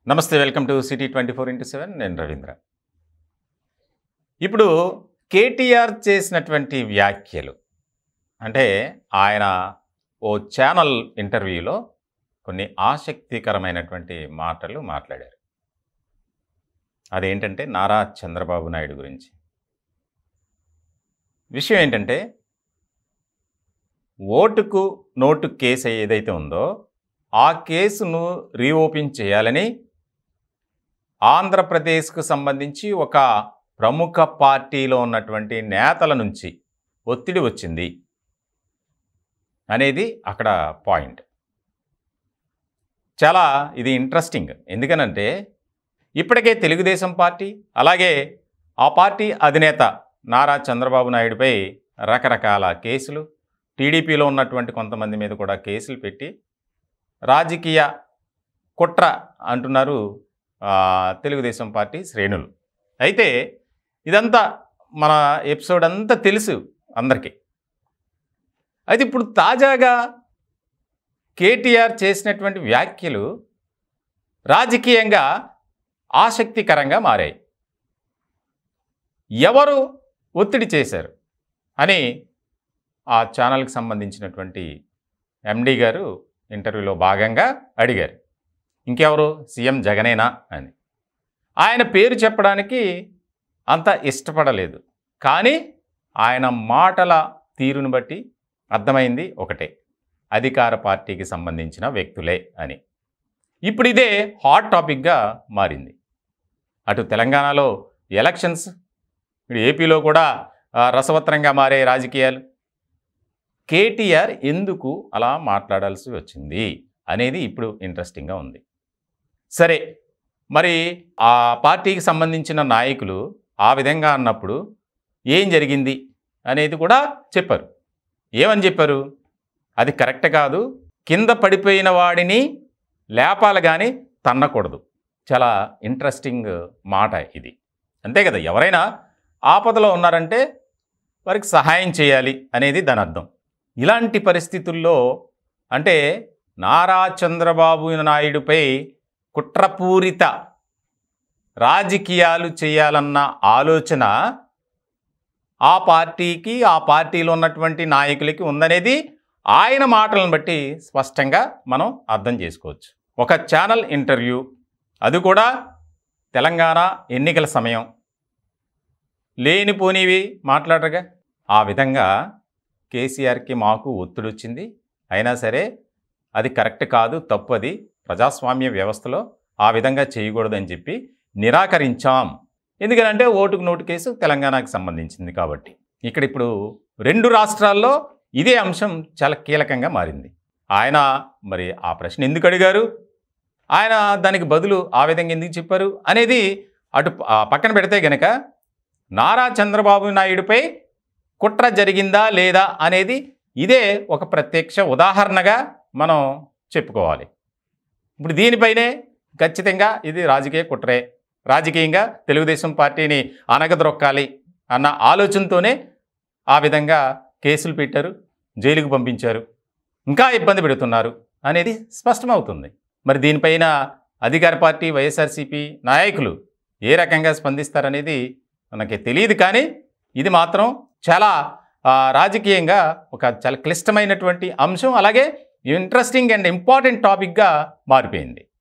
నమస్తే welcome to city twenty four into seven నేను రవీంద్ర ఇప్పుడు కేటీఆర్ చేసినటువంటి వ్యాఖ్యలు అంటే ఆయన ఓ ఛానల్ ఇంటర్వ్యూలో కొన్ని ఆసక్తికరమైనటువంటి మాటలు మాట్లాడారు అదేంటంటే నారా చంద్రబాబు నాయుడు గురించి విషయం ఏంటంటే ఓటుకు నోటు కేసు ఏదైతే ఉందో ఆ కేసును రీఓపెన్ చేయాలని ఆంధ్రప్రదేశ్కు సంబంధించి ఒక ప్రముఖ పార్టీలో ఉన్నటువంటి నేతల నుంచి ఒత్తిడి వచ్చింది అనేది అక్కడ పాయింట్ చాలా ఇది ఇంట్రెస్టింగ్ ఎందుకనంటే ఇప్పటికే తెలుగుదేశం పార్టీ అలాగే ఆ పార్టీ అధినేత నారా చంద్రబాబు నాయుడుపై రకరకాల కేసులు టీడీపీలో ఉన్నటువంటి కొంతమంది మీద కూడా కేసులు పెట్టి రాజకీయ కుట్ర అంటున్నారు ఆ, తెలుగుదేశం పార్టీ శ్రేణులు అయితే ఇదంతా మన ఎపిసోడ్ అంతా తెలుసు అందరికీ అయితే ఇప్పుడు తాజాగా కేటీఆర్ చేసినటువంటి వ్యాఖ్యలు రాజకీయంగా ఆసక్తికరంగా మారాయి ఎవరు ఒత్తిడి చేశారు అని ఆ ఛానల్కి సంబంధించినటువంటి ఎండి గారు ఇంటర్వ్యూలో భాగంగా అడిగారు ఇంకెవరు సీఎం జగనేనా అని ఆయన పేరు చెప్పడానికి అంత ఇష్టపడలేదు కానీ ఆయన మాటల తీరును బట్టి అర్థమైంది ఒకటే అధికార పార్టీకి సంబంధించిన వ్యక్తులే అని ఇప్పుడు ఇదే హాట్ టాపిక్గా మారింది అటు తెలంగాణలో ఎలక్షన్స్ ఇప్పుడు ఏపీలో కూడా ఆ, రసవత్రంగా మారే రాజకీయాలు కేటీఆర్ ఎందుకు అలా మాట్లాడాల్సి వచ్చింది అనేది ఇప్పుడు ఇంట్రెస్టింగ్గా ఉంది సరే మరి ఆ పార్టీకి సంబంధించిన నాయకులు ఆ విధంగా అన్నప్పుడు ఏం జరిగింది అనేది కూడా చెప్పారు ఏమని చెప్పారు అది కరెక్ట్ కాదు కింద పడిపోయిన వాడిని లేపాలి కానీ తన్నకూడదు చాలా ఇంట్రెస్టింగ్ మాట ఇది అంతే కదా ఎవరైనా ఆపదలో ఉన్నారంటే వారికి సహాయం చేయాలి అనేది దాని అర్థం ఇలాంటి పరిస్థితుల్లో అంటే నారా చంద్రబాబు నాయుడుపై కుట్రపూరిత రాజకీయాలు చేయాలన్న ఆలోచన ఆ పార్టీకి ఆ పార్టీలో ఉన్నటువంటి నాయకులకి ఉందనేది ఆయన మాటలను బట్టి స్పష్టంగా మనం అర్థం చేసుకోవచ్చు ఒక ఛానల్ ఇంటర్వ్యూ అది కూడా తెలంగాణ ఎన్నికల సమయం లేనిపోనివి మాట్లాడరుగా ఆ విధంగా కేసీఆర్కి మాకు ఒత్తిడి వచ్చింది అయినా సరే అది కరెక్ట్ కాదు తప్పు అది ప్రజాస్వామ్య వ్యవస్థలో ఆ విధంగా చేయకూడదని చెప్పి నిరాకరించాం ఎందుకంటే ఓటుకు నోటు కేసు తెలంగాణకు సంబంధించింది కాబట్టి ఇక్కడ ఇప్పుడు రెండు రాష్ట్రాల్లో ఇదే అంశం చాలా కీలకంగా మారింది ఆయన మరి ఆ ప్రశ్న ఎందుకు అడిగారు ఆయన దానికి బదులు ఆ విధంగా ఎందుకు చెప్పారు అనేది అటు ఆ పక్కన పెడితే గనక నారా చంద్రబాబు నాయుడుపై కుట్ర జరిగిందా లేదా అనేది ఇదే ఒక ప్రత్యక్ష ఉదాహరణగా మనం చెప్పుకోవాలి ఇప్పుడు దీనిపైనే ఖచ్చితంగా ఇది రాజకీయ కుట్రే రాజకీయంగా తెలుగుదేశం పార్టీని అనగదొక్కాలి అన్న ఆలోచనతోనే ఆ విధంగా కేసులు పెట్టారు జైలుకు పంపించారు ఇంకా ఇబ్బంది పెడుతున్నారు అనేది స్పష్టమవుతుంది మరి దీనిపైన అధికార పార్టీ వైఎస్ఆర్సీపీ నాయకులు ఏ రకంగా స్పందిస్తారనేది మనకి తెలియదు కానీ ఇది మాత్రం చాలా ఆ, రాజకీయంగా ఒక చాలా క్లిష్టమైనటువంటి అంశం అలాగే ఇంట్రెస్టింగ్ అండ్ ఇంపార్టెంట్ టాపిక్గా మారిపోయింది